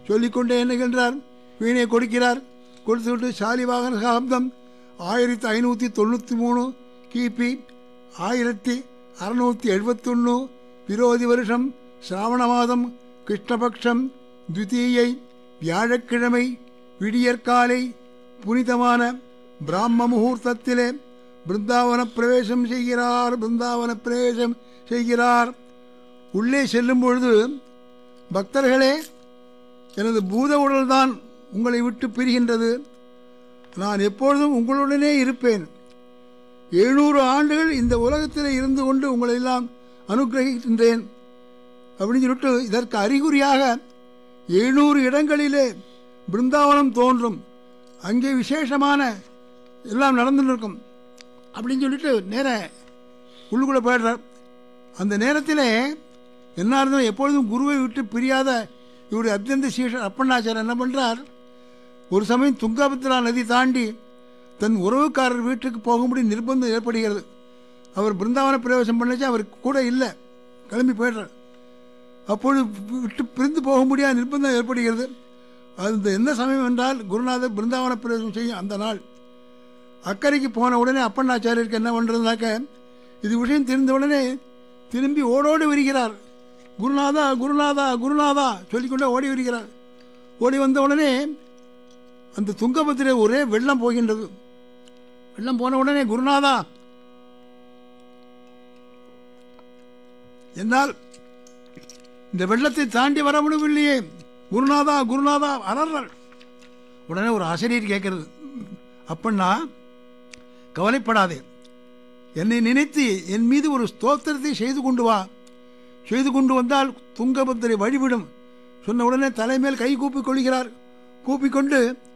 சொல்லிக்கொண்டே என்னகின்றார் வீணை கொடுக்கிறார் கொடுத்துவிட்டு சாலிவாகன சகாப்தம் ஆயிரத்தி ஐநூற்றி தொண்ணூற்றி மூணு கிபி ஆயிரத்தி அறுநூற்றி எழுபத்தொன்று விரோதி வருஷம் சிராவண மாதம் கிருஷ்ணபக்ஷம் துவிதீயை வியாழக்கிழமை விடியற்காலை புனிதமான பிராம முகூர்த்தத்திலே பிருந்தாவன பிரவேசம் செய்கிறார் பிருந்தாவன பிரவேசம் செய்கிறார் உள்ளே செல்லும் பொழுது பக்தர்களே எனது பூத உடல்தான் உங்களை விட்டு பிரிகின்றது நான் எப்பொழுதும் உங்களுடனே இருப்பேன் எழுநூறு ஆண்டுகள் இந்த உலகத்தில் இருந்து கொண்டு உங்களை எல்லாம் அனுகிரகிக்கின்றேன் அப்படின்னு சொல்லிட்டு இதற்கு அறிகுறியாக எழுநூறு இடங்களிலே பிருந்தாவனம் தோன்றும் அங்கே விசேஷமான எல்லாம் நடந்துன்னு இருக்கும் அப்படின்னு சொல்லிட்டு நேர உள்ளுக்குள்ளே போயிடுறார் அந்த நேரத்தில் என்ன இருந்தாலும் எப்பொழுதும் குருவை விட்டு பிரியாத இவருடைய அத்தியந்த சீஷர் அப்பண்ணாச்சார் என்ன பண்ணுறார் ஒரு சமயம் துங்கபத்ரா நதி தாண்டி தன் உறவுக்காரர் வீட்டுக்கு போகும்படி நிர்பந்தம் ஏற்படுகிறது அவர் பிருந்தாவன பிரவேசம் பண்ணச்சு அவர் கூட இல்லை கிளம்பி போயிடுறார் அப்பொழுது விட்டு பிரிந்து போக முடியாத நிர்பந்தம் ஏற்படுகிறது அது என்ன சமயம் என்றால் குருநாதர் பிருந்தாவன பிரவேசம் செய்யும் அந்த நாள் அக்கறைக்கு போன உடனே அப்பண்ணாச்சாரியருக்கு என்ன பண்ணுறதுனாக்க இது விஷயம் தெரிந்த உடனே திரும்பி ஓடோடி வருகிறார் குருநாதா குருநாதா குருநாதா சொல்லிக்கொண்டே ஓடி வருகிறார் ஓடி வந்த உடனே அந்த துங்கபத்திலே ஒரே வெள்ளம் போகின்றது வெள்ளம் போன உடனே குருநாதா என்னால் இந்த வெள்ளத்தை தாண்டி வர முடியவில்லையே குருநாதா குருநாதா அலறார் உடனே ஒரு ஆசிரியர் கேட்கறது அப்பன்னா கவலைப்படாதே என்னை நினைத்து என் மீது ஒரு ஸ்தோத்திரத்தை செய்து கொண்டு வா செய்து கொண்டு வந்தால் துங்கபத்திரை வழிவிடும் சொன்ன உடனே தலைமேல் கை கூப்பிக் கொள்கிறார் கூப்பிக்கொண்டு